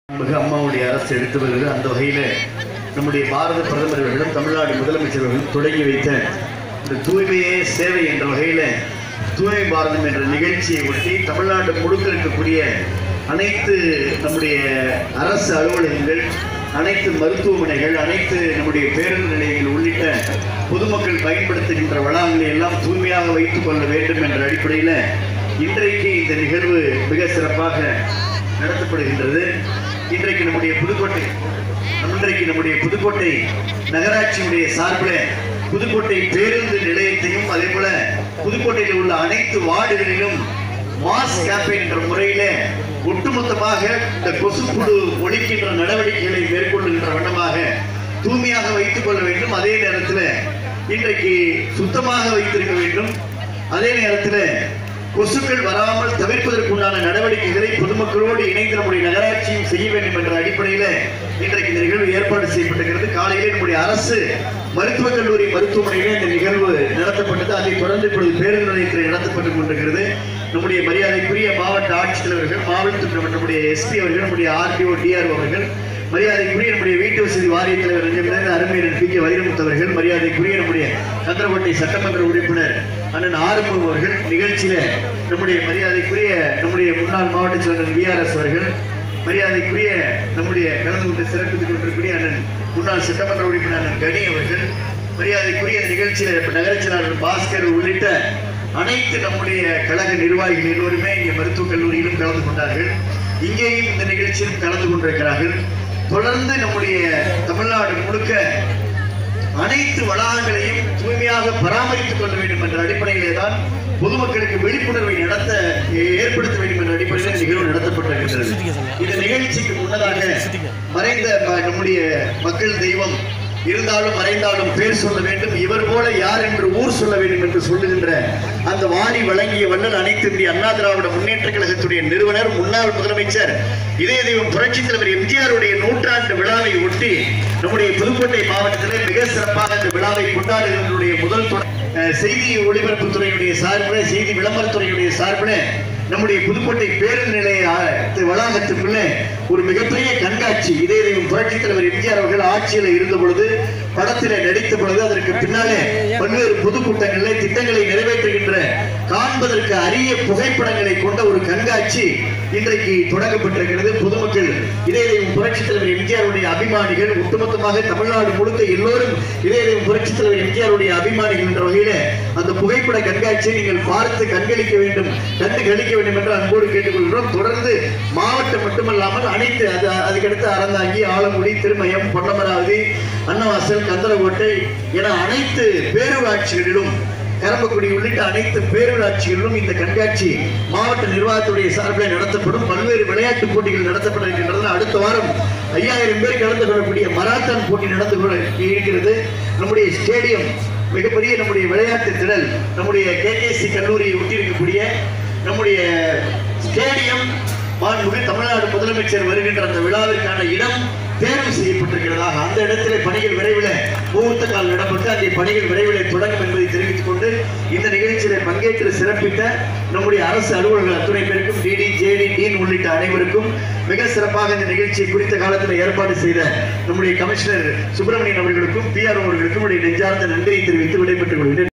மிக அம்மாவுடைய அரசு எடுத்து வருகிறது அந்த வகையில் நம்முடைய பாரத பிரதமர் அவர்களும் தமிழ்நாடு முதலமைச்சர் அவர்களும் தொடங்கி வைத்த இந்த தூய்மையே சேவை என்ற வகையில் தூய்மை பாரதம் என்ற நிகழ்ச்சியை ஒட்டி தமிழ்நாடு முழுக்க இருக்கக்கூடிய அனைத்து நம்முடைய அரசு அலுவலகங்கள் அனைத்து மருத்துவமனைகள் அனைத்து நம்முடைய பேருந்து நிலையங்கள் உள்ளிட்ட பொதுமக்கள் பயன்படுத்துகின்ற வளாகங்களை எல்லாம் தூய்மையாக வைத்துக் கொள்ள வேண்டும் என்ற அடிப்படையில் இன்றைக்கு இந்த நிகழ்வு மிக சிறப்பாக நடத்தப்படுகின்றது இன்றைக்கு நம்முடைய புதுக்கோட்டை இன்றைக்கு நம்முடைய புதுக்கோட்டை நகராட்சியுடைய சார்பில் புதுக்கோட்டை பேருந்து நிலையத்தையும் அதே போல புதுக்கோட்டையில் உள்ள அனைத்து வார்டுகளிலும் மாஸ் கேம்பெயின் என்ற முறையில ஒட்டுமொத்தமாக இந்த கொசுப்புழு ஒழிக்கின்ற நடவடிக்கைகளை மேற்கொள்ளுகின்ற வண்ணமாக தூய்மையாக வைத்துக் கொள்ள வேண்டும் அதே நேரத்தில் இன்றைக்கு சுத்தமாக வைத்திருக்க வேண்டும் அதே நேரத்தில் கொசுக்கள் வராமல் தவிர்ப்பதற்குண்டான நடவடிக்கைகளை பொதுமக்களோடு இணைந்து நம்முடைய நகராட்சியும் செய்ய வேண்டும் என்ற அடிப்படையில் இன்றைக்கு இந்த நிகழ்வு ஏற்பாடு செய்யப்பட்டிருக்கிறது காலையிலே நம்முடைய அரசு மருத்துவக் கல்லூரி மருத்துவமனையிலே இந்த நிகழ்வு நடத்தப்பட்டது அதைத் தொடர்ந்து இப்பொழுது பேருந்து நிலையத்தில் நடத்தப்பட்டுக் கொண்டிருக்கிறது நம்முடைய மரியாதைக்குரிய மாவட்ட ஆட்சித்தலைவர்கள் மாவட்ட நம்முடைய எஸ்பி அவர்கள் நம்முடைய ஆர்டிஓ டிஆர்ஓ அவர்கள் மரியாதைக்குரிய நம்முடைய வீட்டு வசதி வாரிய தலைவர் நெஞ்சமிழந்த அருமையன் பி கே வைரமுத்து அவர்கள் மரியாதைக்குரிய நம்முடைய சந்திரகோட்டை சட்டமன்ற உறுப்பினர் அண்ணன் ஆறுமுகம் அவர்கள் நிகழ்ச்சியில நம்முடைய மரியாதைக்குரிய நம்முடைய முன்னாள் மாவட்ட செயலர் விஆர்எஸ் அவர்கள் மரியாதைக்குரிய நம்முடைய கலந்து கொண்டு சிறப்பித்துக் கொண்டிருக்கக்கூடிய அண்ணன் முன்னாள் சட்டமன்ற உறுப்பினர் அண்ணன் கனி அவர்கள் மரியாதைக்குரிய இந்த நிகழ்ச்சியில நகரச் செயலாளர் பாஸ்கர் உள்ளிட்ட அனைத்து நம்முடைய கழக நிர்வாகிகள் எல்லோருமே இங்கே மருத்துவக் கல்லூரியிலும் கலந்து கொண்டார்கள் இங்கேயும் இந்த நிகழ்ச்சியிலும் கலந்து கொண்டிருக்கிறார்கள் தொடர்ந்து நம்முடைய தமிழ்நாடு முழுக்க அனைத்து வளாகங்களையும் தூய்மையாக பராமரித்துக் கொள்ள வேண்டும் என்ற அடிப்படையிலே தான் பொதுமக்களுக்கு விழிப்புணர்வை நடத்த ஏற்படுத்த வேண்டும் என்ற அடிப்படையில் இந்த நிகழ்வு நடத்தப்பட்டிருக்கிறது இந்த நிகழ்ச்சிக்கு முன்னதாக மறைந்த ம- நம்முடைய மக்கள் தெய்வம் இருந்தாலும் மறைந்தாலும் பேர் சொல்ல வேண்டும் இவர் போல யார் என்று ஊர் சொல்ல வேண்டும் என்று சொல்லுகின்ற அந்த வாரி வழங்கிய வள்ளல் அனைத்து இந்திய அண்ணா திராவிட முன்னேற்ற கழகத்துடைய நிறுவனர் முன்னாள் முதலமைச்சர் இதய தெய்வம் புரட்சித் தலைவர் எம்ஜிஆருடைய நூற்றாண்டு விழாவை ஒட்டி நம்முடைய புதுக்கோட்டை மாவட்டத்திலே மிக சிறப்பாக இந்த விழாவை கொண்டாடுகிறவர்களுடைய முதல் தொட- அஹ், செய்தி ஒளிபரப்புத்துறையுடைய சார்பில் செய்தி விளம்பரத்துறையுடைய சார்பில் நம்முடைய புதுக்கோட்டை பேருந்து நிலைய அஹ், வளாகத்துக்குள்ளே ஒரு மிகப்பெரிய கண்காட்சி இதே தெய்வம் புரட்சித் தலைவர் எம்ஜிஆர் அவர்கள் ஆட்சியில் இருந்த பொழுது படத்திலே நடித்த பொழுது அதற்கு பின்னாலே பல்வேறு பொதுக்கூட்டங்களிலே திட்டங்களை நிறைவேற்றுகின்ற காண்பதற்கு அரிய புகைப்படங்களை கொண்ட ஒரு கண்காட்சி இன்றைக்கு தொடங்கப்பட்டிருக்கிறது பொதுமக்கள் இதே தெய்வம் புரட்சித் தலைவர் எம்ஜிஆருடைய அபிமானிகள் ஒட்டுமொத்தமாக தமிழ்நாடு முழுக்க எல்லோரும் இதே தெய்வம் புரட்சித் தலைவர் எம்ஜிஆருடைய அபிமானிகள் என்ற வகையில அந்த புகைப்பட கண்காட்சியை நீங்கள் பார்த்து கண்களிக்க வேண்டும் கண்டு கழிக்க வேண்டும் என்று அன்போடு கேட்டுக்கொள்கிறோம் தொடர்ந்து மாவட்டம் மட்டுமல்லாமல் அனைத்து அது அதுக்கடுத்து அறந்தாங்கி ஆலங்குடி திருமயம் பொன்னமராவதி அன்னவாசல் கந்தரகோட்டை என அனைத்து பேரூராட்சிகளிலும் கரம்பக்குடி உள்ளிட்ட அனைத்து பேரூராட்சிகளிலும் இந்த கண்காட்சி மாவட்ட நிர்வாகத்துடைய சார்பில் நடத்தப்படும் பல்வேறு விளையாட்டுப் போட்டிகள் நடத்தப்பட இருக்கின்றன அடுத்த வாரம் ஐயாயிரம் பேர் கலந்து கொள்ளக்கூடிய மராத்தான் போட்டி நடந்து கொள்ள இருக்கிறது நம்முடைய ஸ்டேடியம் மிகப்பெரிய நம்முடைய விளையாட்டு திடல் நம்முடைய கேகேசி கல்லூரியை ஒட்டி இருக்கக்கூடிய நம்முடைய ஸ்டேடியம் மாண்புமிகு தமிழ்நாடு முதலமைச்சர் வருகின்ற அந்த விழாவிற்கான இடம் தேர்வு செய்யப்பட்டிருக்கிறதாக அந்த இடத்திலே பணிகள் விரைவில் முகூர்த்த கால் இடப்பட்டு அங்கே பணிகள் விரைவில் தொடங்கும் என்பதை தெரிவித்துக் கொண்டு இந்த நிகழ்ச்சியில பங்கேற்று சிறப்பித்த நம்முடைய அரசு அலுவலர்கள் அத்துணை பேருக்கும் டிடி ஜேடி டீன் உள்ளிட்ட அனைவருக்கும் மிக சிறப்பாக இந்த நிகழ்ச்சியை குறித்த காலத்தில் ஏற்பாடு செய்த நம்முடைய கமிஷனர் சுப்பிரமணியன் அவர்களுக்கும் பிஆர் அவர்களுக்கும் என்னுடைய நெஞ்சார்ந்த நன்றியை தெரிவித்து விடைபெற்றுக் கொள்கிறேன்